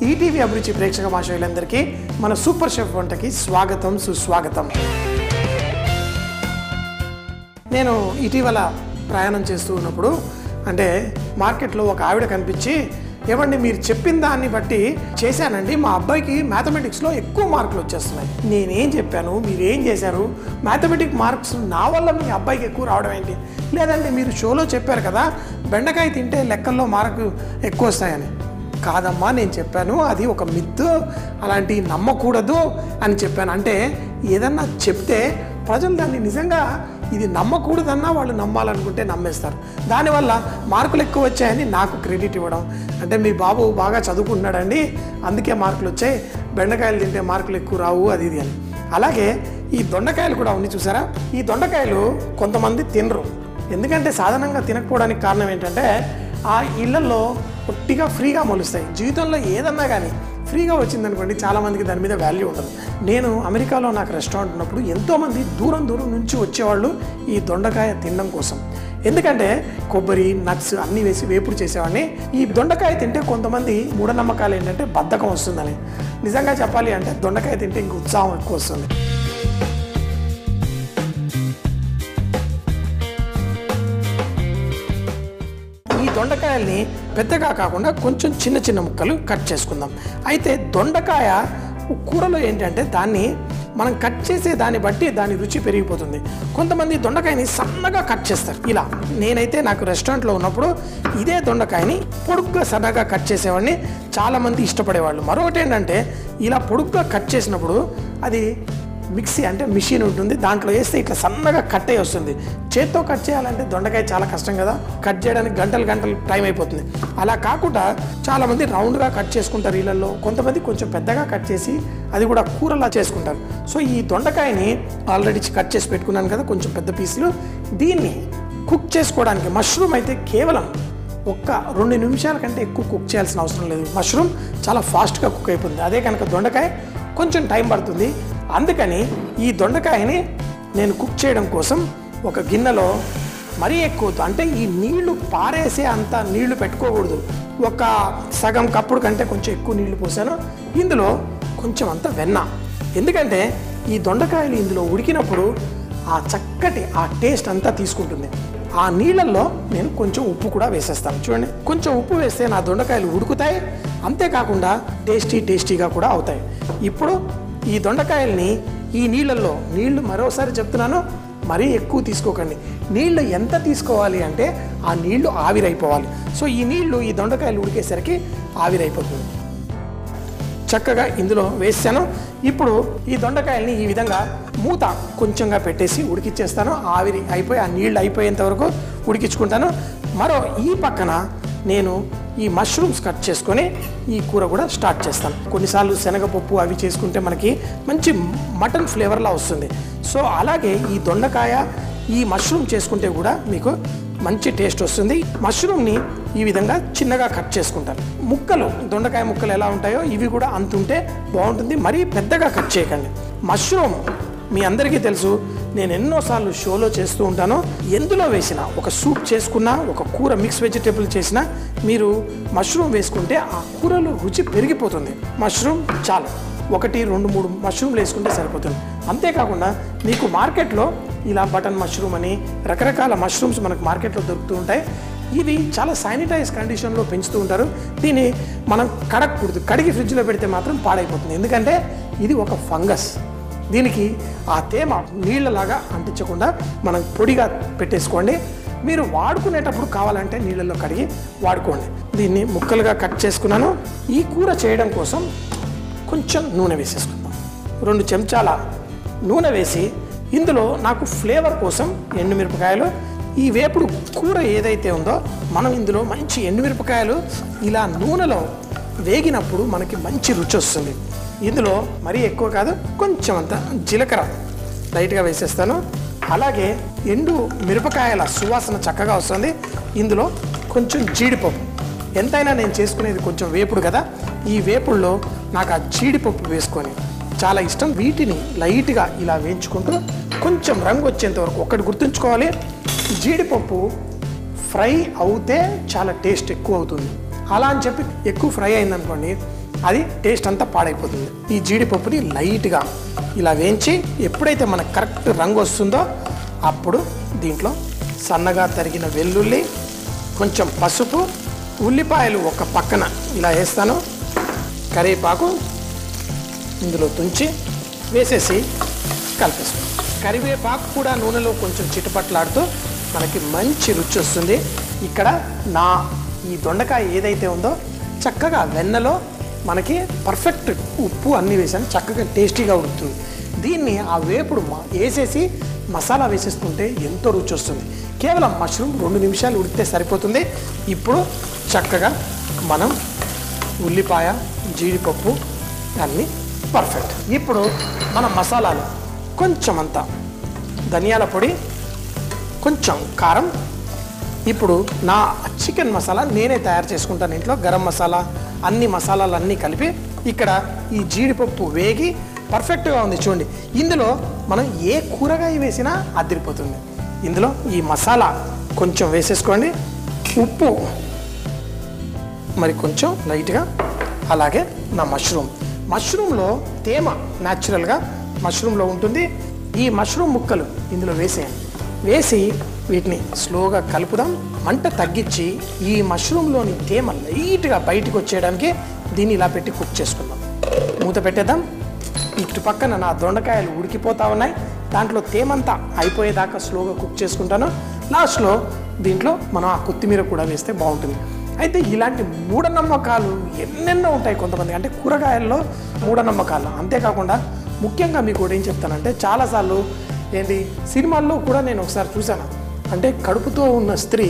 ETV అభిరుచి ప్రేక్షక మాషయులందరికీ మన సూపర్ షెఫ్ వంటకి స్వాగతం సుస్వాగతం నేను ఇటీవల ప్రయాణం చేస్తూ ఉన్నప్పుడు అంటే మార్కెట్లో ఒక ఆవిడ కనిపించి ఏమండి మీరు చెప్పిన దాన్ని బట్టి చేశానండి మా అబ్బాయికి మ్యాథమెటిక్స్లో ఎక్కువ మార్కులు వచ్చేస్తున్నాయి నేనేం చెప్పాను మీరు ఏం చేశారు మ్యాథమెటిక్ మార్క్స్ నా వల్ల మీ అబ్బాయికి ఎక్కువ రావడం ఏంటి లేదంటే మీరు షోలో చెప్పారు కదా బెండకాయ తింటే లెక్కల్లో మార్కు ఎక్కువ వస్తాయని కాదమ్మా నేను చెప్పాను అది ఒక మిత్ అలాంటివి నమ్మకూడదు అని చెప్పాను అంటే ఏదన్నా చెప్తే ప్రజలు దాన్ని నిజంగా ఇది నమ్మకూడదన్నా వాళ్ళు నమ్మాలనుకుంటే నమ్మేస్తారు దానివల్ల మార్కులు ఎక్కువ వచ్చాయని నాకు క్రెడిట్ ఇవ్వడం అంటే మీ బాబు బాగా చదువుకుంటున్నాడండి అందుకే మార్కులు వచ్చాయి బెండకాయలు తింటే మార్కులు ఎక్కువ రావు అది ఇది అని అలాగే ఈ దొండకాయలు కూడా ఉంది చూసారా ఈ దొండకాయలు కొంతమంది తినరు ఎందుకంటే సాధారణంగా తినకపోవడానికి కారణం ఏంటంటే ఆ ఇళ్లలో ఒట్టిగా ఫ్రీగా మొలుస్తాయి జీవితంలో ఏదన్నా కానీ ఫ్రీగా వచ్చిందనుకోండి చాలామందికి దాని మీద వాల్యూ ఉంటుంది నేను అమెరికాలో నాకు రెస్టారెంట్ ఉన్నప్పుడు ఎంతోమంది దూరం దూరం నుంచి వచ్చేవాళ్ళు ఈ దొండకాయ తినడం కోసం ఎందుకంటే కొబ్బరి నట్స్ అన్నీ వేసి వేపుడు చేసేవాడిని ఈ దొండకాయ తింటే కొంతమంది మూఢనమ్మకాలు ఏంటంటే బద్ధకం వస్తుందని నిజంగా చెప్పాలి అంటే దొండకాయ తింటే ఇంక ఉత్సాహం ఎక్కువ వస్తుంది ఈ దొండకాయల్ని పెద్దగా కాకుండా కొంచెం చిన్న చిన్న ముక్కలు కట్ చేసుకుందాం అయితే దొండకాయ కూరలో ఏంటంటే దాన్ని మనం కట్ చేసే దాన్ని బట్టి దాని రుచి పెరిగిపోతుంది కొంతమంది దొండకాయని సన్నగా కట్ చేస్తారు ఇలా నేనైతే నాకు రెస్టారెంట్లో ఉన్నప్పుడు ఇదే దొండకాయని పొడుగ్గా సన్నగా కట్ చేసేవాడిని చాలామంది ఇష్టపడేవాళ్ళు మరొకటి ఏంటంటే ఇలా పొడుగ్గా కట్ చేసినప్పుడు అది మిక్సీ అంటే మిషన్ ఉంటుంది దాంట్లో వేస్తే ఇట్లా సన్నగా కట్ అయ్యి వస్తుంది చేత్తో కట్ చేయాలంటే దొండకాయ చాలా కష్టం కదా కట్ చేయడానికి గంటలు గంటలు టైం అయిపోతుంది అలా కాకుండా చాలామంది రౌండ్గా కట్ చేసుకుంటారు ఇళ్ళల్లో కొంతమంది కొంచెం పెద్దగా కట్ చేసి అది కూడా కూరలా చేసుకుంటారు సో ఈ దొండకాయని ఆల్రెడీ కట్ చేసి పెట్టుకున్నాను కదా కొంచెం పెద్ద పీసులు దీన్ని కుక్ చేసుకోవడానికి మష్రూమ్ అయితే కేవలం ఒక్క రెండు నిమిషాల కంటే ఎక్కువ కుక్ చేయాల్సిన అవసరం లేదు మష్రూమ్ చాలా ఫాస్ట్గా కుక్ అయిపోతుంది అదే కనుక దొండకాయ కొంచెం టైం పడుతుంది అందుకని ఈ దొండకాయని నేను కుక్ చేయడం కోసం ఒక గిన్నెలో మరీ ఎక్కువ అంటే ఈ నీళ్లు పారేసే అంత నీళ్లు పెట్టుకోకూడదు ఒక సగం కప్పుడు కంటే కొంచెం ఎక్కువ నీళ్లు పోసాను ఇందులో కొంచెం అంత వెన్న ఎందుకంటే ఈ దొండకాయలు ఇందులో ఉడికినప్పుడు ఆ చక్కటి ఆ టేస్ట్ అంతా తీసుకుంటుంది ఆ నీళ్ళల్లో నేను కొంచెం ఉప్పు కూడా వేసేస్తాను చూడండి కొంచెం ఉప్పు వేస్తే నా దొండకాయలు ఉడుకుతాయి అంతేకాకుండా టేస్టీ టేస్టీగా కూడా అవుతాయి ఇప్పుడు ఈ దొండకాయల్ని ఈ నీళ్ళల్లో నీళ్లు మరోసారి చెప్తున్నాను మరీ ఎక్కువ తీసుకోకండి నీళ్లు ఎంత తీసుకోవాలి అంటే ఆ నీళ్లు ఆవిరైపోవాలి సో ఈ నీళ్లు ఈ దొండకాయలు ఉడికేసరికి ఆవిరైపోతుంది చక్కగా ఇందులో వేసాను ఇప్పుడు ఈ దొండకాయల్ని ఈ విధంగా మూత కొంచెంగా పెట్టేసి ఉడికిచ్చేస్తాను ఆవిరి అయిపోయి ఆ నీళ్ళు అయిపోయేంత వరకు ఉడికించుకుంటాను మరో ఈ పక్కన నేను ఈ మష్రూమ్స్ కట్ చేసుకొని ఈ కూర కూడా స్టార్ట్ చేస్తాను కొన్నిసార్లు శనగపప్పు అవి చేసుకుంటే మనకి మంచి మటన్ ఫ్లేవర్లా వస్తుంది సో అలాగే ఈ దొండకాయ ఈ మష్రూమ్ చేసుకుంటే కూడా మీకు మంచి టేస్ట్ వస్తుంది మష్రూమ్ని ఈ విధంగా చిన్నగా కట్ చేసుకుంటాను ముక్కలు దొండకాయ ముక్కలు ఎలా ఉంటాయో ఇవి కూడా అంత ఉంటే బాగుంటుంది మరీ పెద్దగా కట్ చేయకండి మష్రూమ్ మీ అందరికీ తెలుసు నేను ఎన్నోసార్లు షోలో చేస్తూ ఉంటాను ఎందులో వేసినా ఒక సూప్ చేసుకున్నా ఒక కూర మిక్స్ వెజిటేబుల్ చేసినా మీరు మష్రూమ్ వేసుకుంటే ఆ కూరలో రుచి పెరిగిపోతుంది మష్రూమ్ చాలు ఒకటి రెండు మూడు మష్రూమ్లు వేసుకుంటే సరిపోతుంది అంతేకాకుండా మీకు మార్కెట్లో ఇలా బటన్ మష్రూమ్ అని రకరకాల మష్రూమ్స్ మనకు మార్కెట్లో దొరుకుతూ ఉంటాయి ఇవి చాలా శానిటైజ్ కండిషన్లో పెంచుతూ ఉంటారు దీన్ని మనం కడగకూడదు కడిగి ఫ్రిడ్జ్లో పెడితే మాత్రం పాడైపోతుంది ఎందుకంటే ఇది ఒక ఫంగస్ దీనికి ఆ తేమ నీళ్ళలాగా అంటించకుండా మనం పొడిగా పెట్టేసుకోండి మీరు వాడుకునేటప్పుడు కావాలంటే నీళ్ళల్లో కడిగి వాడుకోండి దీన్ని ముక్కలుగా కట్ చేసుకున్నాను ఈ కూర చేయడం కోసం కొంచెం నూనె వేసేసుకుందాం రెండు చెంచాల నూనె వేసి ఇందులో నాకు ఫ్లేవర్ కోసం ఎండుమిరపకాయలు ఈ వేపుడు కూర ఏదైతే ఉందో మనం ఇందులో మంచి ఎండుమిరపకాయలు ఇలా నూనెలో వేగినప్పుడు మనకి మంచి రుచి వస్తుంది ఇందులో మరీ ఎక్కువ కాదు కొంచెం అంత జీలకర్ర లైట్గా వేసేస్తాను అలాగే ఎండు మిరపకాయల సువాసన చక్కగా వస్తుంది ఇందులో కొంచెం జీడిపప్పు ఎంతైనా నేను చేసుకునేది కొంచెం వేపుడు కదా ఈ వేపుడులో నాకు ఆ జీడిపప్పు వేసుకొని చాలా ఇష్టం వీటిని లైట్గా ఇలా వేయించుకుంటూ కొంచెం రంగు వచ్చేంత వరకు ఒకటి గుర్తుంచుకోవాలి జీడిపప్పు ఫ్రై అవుతే చాలా టేస్ట్ ఎక్కువ అవుతుంది అలా అని చెప్పి ఎక్కువ ఫ్రై అయిందనుకోండి అది టేస్ట్ అంతా పాడైపోతుంది ఈ జీడిపప్పుని లైట్గా ఇలా వేయించి ఎప్పుడైతే మనకు కరెక్ట్ రంగు వస్తుందో అప్పుడు దీంట్లో సన్నగా తరిగిన వెల్లుల్లి కొంచెం పసుపు ఉల్లిపాయలు ఒక పక్కన ఇలా వేస్తాను కరివేపాకు ఇందులో తుంచి వేసేసి కలిపేస్తాం కరివేపాకు కూడా నూనెలో కొంచెం చిటపట్లాడుతూ మనకి మంచి రుచి వస్తుంది ఇక్కడ నా ఈ దొండకాయ ఏదైతే ఉందో చక్కగా వెన్నలో మనకి పర్ఫెక్ట్ ఉప్పు అన్నీ వేసాను చక్కగా టేస్టీగా ఉడుకుతుంది దీన్ని ఆ వేపుడు మ- వేసేసి మసాలా వేసేసుకుంటే ఎంతో రుచి వస్తుంది కేవలం మష్రూమ్ రెండు నిమిషాలు ఉడికితే సరిపోతుంది ఇప్పుడు చక్కగా మనం ఉల్లిపాయ జీడిపప్పు అన్నీ పర్ఫెక్ట్ ఇప్పుడు మన మసాలాలు కొంచెం అంత ధనియాల పొడి కొంచెం కారం ఇప్పుడు నా చికెన్ మసాలా నేనే తయారు చేసుకుంటాను ఇంట్లో గరం మసాలా అన్ని మసాలాలు అన్నీ కలిపి ఇక్కడ ఈ జీడిపప్పు వేగి పర్ఫెక్ట్గా ఉంది చూడండి ఇందులో మనం ఏ కూరగాయ వేసినా అదిరిపోతుంది ఇందులో ఈ మసాలా కొంచెం వేసేసుకోండి ఉప్పు మరి కొంచెం లైట్గా అలాగే నా మష్రూమ్ మష్రూమ్లో తేమ న్యాచురల్గా మష్రూమ్లో ఉంటుంది ఈ మష్రూమ్ ముక్కలు ఇందులో వేసేయండి వేసి వీటిని స్లోగా కలుపుదాం మంట తగ్గించి ఈ మష్రూమ్లోని తేమ లైట్గా బయటకు వచ్చేయడానికి దీన్ని ఇలా పెట్టి కుక్ చేసుకుందాం మూత పెట్టేద్దాం ఇటు పక్కన నా దొండకాయలు ఉడికిపోతా ఉన్నాయి దాంట్లో తేమంతా అయిపోయేదాకా స్లోగా కుక్ చేసుకుంటాను లాస్ట్లో దీంట్లో మనం ఆ కొత్తిమీర కూడా వేస్తే బాగుంటుంది అయితే ఇలాంటి మూఢనమ్మకాలు ఎన్నెన్నో ఉంటాయి కొంతమంది అంటే కూరగాయల్లో మూఢనమ్మకాలు అంతేకాకుండా ముఖ్యంగా మీకు ఒకటి ఏం చెప్తానంటే చాలాసార్లు ఏంటి సినిమాల్లో కూడా నేను ఒకసారి చూశాను అంటే కడుపుతో ఉన్న స్త్రీ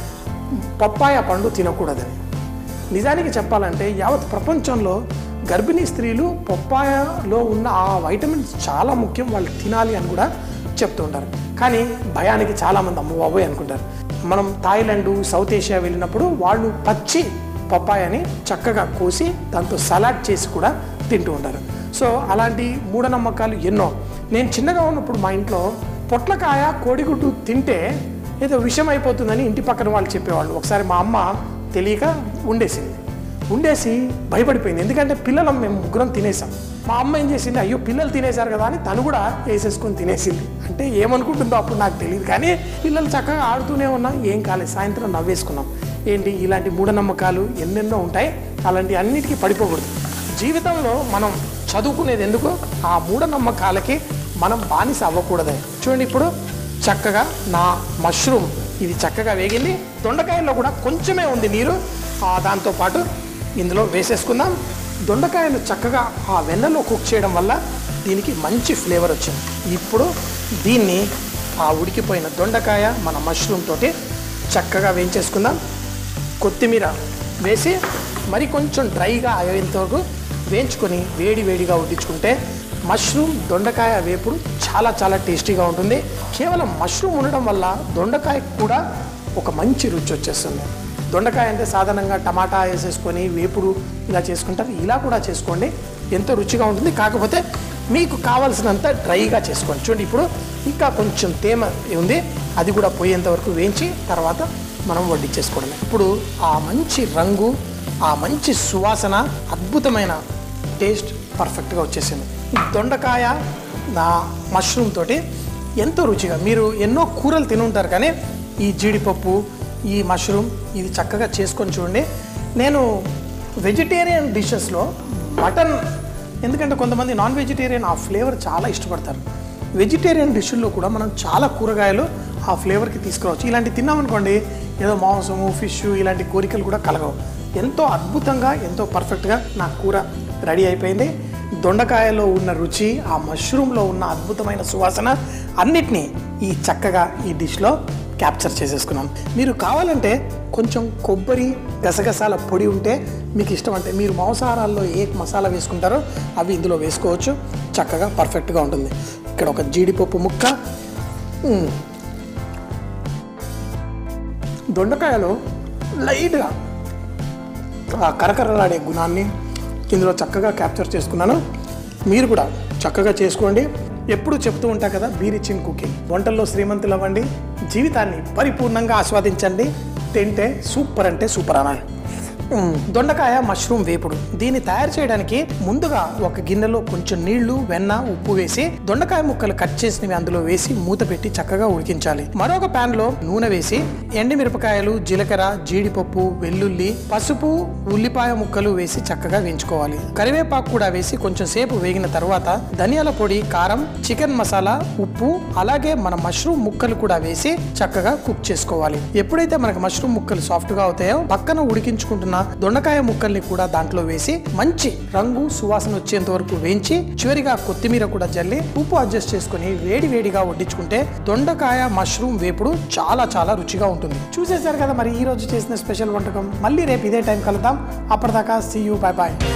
పప్పాయ పండు తినకూడదని నిజానికి చెప్పాలంటే యావత్ ప్రపంచంలో గర్భిణీ స్త్రీలు పప్పాయలో ఉన్న ఆ వైటమిన్స్ చాలా ముఖ్యం వాళ్ళు తినాలి అని కూడా చెప్తూ ఉంటారు కానీ భయానికి చాలామంది అమ్మ బాబోయ్ అనుకుంటారు మనం థాయిలాండ్ సౌత్ ఏషియా వెళ్ళినప్పుడు వాళ్ళు పచ్చి పప్పాయని చక్కగా కోసి దాంతో సలాడ్ చేసి కూడా తింటూ ఉంటారు సో అలాంటి మూఢనమ్మకాలు ఎన్నో నేను చిన్నగా ఉన్నప్పుడు మా ఇంట్లో పొట్లకాయ కోడిగుడ్డు తింటే ఏదో విషం అయిపోతుందని ఇంటి పక్కన వాళ్ళు చెప్పేవాళ్ళు ఒకసారి మా అమ్మ తెలియక ఉండేసింది ఉండేసి భయపడిపోయింది ఎందుకంటే పిల్లలం మేము ముగ్గురం తినేసాం మా అమ్మ ఏం చేసింది అయ్యో పిల్లలు తినేశారు కదా అని తను కూడా వేసేసుకొని తినేసింది అంటే ఏమనుకుంటుందో అప్పుడు నాకు తెలియదు కానీ పిల్లలు చక్కగా ఆడుతూనే ఉన్నాం ఏం కాలేదు సాయంత్రం నవ్వేసుకున్నాం ఏంటి ఇలాంటి మూఢనమ్మకాలు ఎన్నెన్నో ఉంటాయి అలాంటి అన్నిటికీ పడిపోకూడదు జీవితంలో మనం చదువుకునేది ఎందుకు ఆ మూఢనమ్మకాలకి మనం బానిస అవ్వకూడదు చూడండి ఇప్పుడు చక్కగా నా మష్రూమ్ ఇది చక్కగా వేగింది దొండకాయల్లో కూడా కొంచెమే ఉంది నీరు ఆ దాంతోపాటు ఇందులో వేసేసుకుందాం దొండకాయలు చక్కగా ఆ వెన్నలో కుక్ చేయడం వల్ల దీనికి మంచి ఫ్లేవర్ వచ్చింది ఇప్పుడు దీన్ని ఆ ఉడికిపోయిన దొండకాయ మన మష్రూమ్ తోటి చక్కగా వేయించేసుకుందాం కొత్తిమీర వేసి మరి కొంచెం డ్రైగా అయ్యేంత వరకు వేయించుకొని వేడి వేడిగా ఉడ్డించుకుంటే మష్రూమ్ దొండకాయ వేపుడు చాలా చాలా టేస్టీగా ఉంటుంది కేవలం మష్రూమ్ ఉండడం వల్ల దొండకాయ కూడా ఒక మంచి రుచి వచ్చేస్తుంది దొండకాయ అంటే సాధారణంగా టమాటా వేసేసుకొని వేపుడు ఇలా చేసుకుంటారు ఇలా కూడా చేసుకోండి ఎంతో రుచిగా ఉంటుంది కాకపోతే మీకు కావాల్సినంత డ్రైగా చేసుకోండి చూడండి ఇప్పుడు ఇంకా కొంచెం తేమ ఉంది అది కూడా పోయేంత వరకు వేయించి తర్వాత మనం వడ్డించేసుకోవడం ఇప్పుడు ఆ మంచి రంగు ఆ మంచి సువాసన అద్భుతమైన టేస్ట్ పర్ఫెక్ట్గా వచ్చేసింది ఈ దొండకాయ నా మష్రూమ్ తోటి ఎంతో రుచిగా మీరు ఎన్నో కూరలు తిని ఉంటారు కానీ ఈ జీడిపప్పు ఈ మష్రూమ్ ఇది చక్కగా చేసుకొని చూడండి నేను వెజిటేరియన్ డిషెస్లో మటన్ ఎందుకంటే కొంతమంది నాన్ వెజిటేరియన్ ఆ ఫ్లేవర్ చాలా ఇష్టపడతారు వెజిటేరియన్ డిష్ల్లో కూడా మనం చాలా కూరగాయలు ఆ ఫ్లేవర్కి తీసుకురావచ్చు ఇలాంటి తిన్నామనుకోండి ఏదో మాంసము ఫిష్ ఇలాంటి కోరికలు కూడా కలగవు ఎంతో అద్భుతంగా ఎంతో పర్ఫెక్ట్గా నా కూర రెడీ అయిపోయింది దొండకాయలో ఉన్న రుచి ఆ మష్రూమ్లో ఉన్న అద్భుతమైన సువాసన అన్నిటినీ ఈ చక్కగా ఈ డిష్లో క్యాప్చర్ చేసేసుకున్నాను మీరు కావాలంటే కొంచెం కొబ్బరి గసగసాల పొడి ఉంటే మీకు ఇష్టం అంటే మీరు మాంసాహారాల్లో ఏ మసాలా వేసుకుంటారో అవి ఇందులో వేసుకోవచ్చు చక్కగా పర్ఫెక్ట్గా ఉంటుంది ఇక్కడ ఒక జీడిపప్పు ముక్క మ్మ్. దొండకాయలో లైట్గా ఆ కరకరలాడే గుణాన్ని ఇందులో చక్కగా క్యాప్చర్ చేసుకున్నాను మీరు కూడా చక్కగా చేసుకోండి ఎప్పుడు చెప్తూ ఉంటా కదా బీరిచిన్ కుకింగ్ వంటల్లో శ్రీమంతులు అవ్వండి జీవితాన్ని పరిపూర్ణంగా ఆస్వాదించండి తింటే సూపర్ అంటే సూపర్ అనాలి మ్, దొండకాయ మష్రూమ్ వేపుడు దీన్ని తయారు చేయడానికి ముందుగా ఒక గిన్నెలో కొంచెం నీళ్లు వెన్న ఉప్పు వేసి దొండకాయ ముక్కలు కట్ చేసినవి అందులో వేసి మూత పెట్టి చక్కగా ఉడికించాలి మరొక పాన్ లో నూనె వేసి ఎండుమిరపకాయలు జీలకర్ర జీడిపప్పు వెల్లుల్లి పసుపు ఉల్లిపాయ ముక్కలు వేసి చక్కగా వేయించుకోవాలి కరివేపాకు కూడా వేసి కొంచెం సేపు వేగిన తర్వాత ధనియాల పొడి కారం చికెన్ మసాలా ఉప్పు అలాగే మన మష్రూమ్ ముక్కలు కూడా వేసి చక్కగా కుక్ చేసుకోవాలి ఎప్పుడైతే మనకు మష్రూమ్ ముక్కలు సాఫ్ట్ గా అవుతాయో పక్కన ఉడికించుకుంటున్న దొండకాయ ముక్కల్ని కూడా దాంట్లో వేసి మంచి రంగు సువాసన వచ్చేంత వరకు వేయించి చివరిగా కొత్తిమీర కూడా జల్లి ఉప్పు అడ్జస్ట్ చేసుకుని వేడి వేడిగా వడ్డించుకుంటే దొండకాయ మష్రూమ్ వేపుడు చాలా చాలా రుచిగా ఉంటుంది చూసేశారు కదా మరి ఈ రోజు చేసిన స్పెషల్ వంటకం మళ్ళీ రేపు ఇదే టైం కలుద్దాం అప్పటిదాకా సీ యూ బాయ్ బాయ్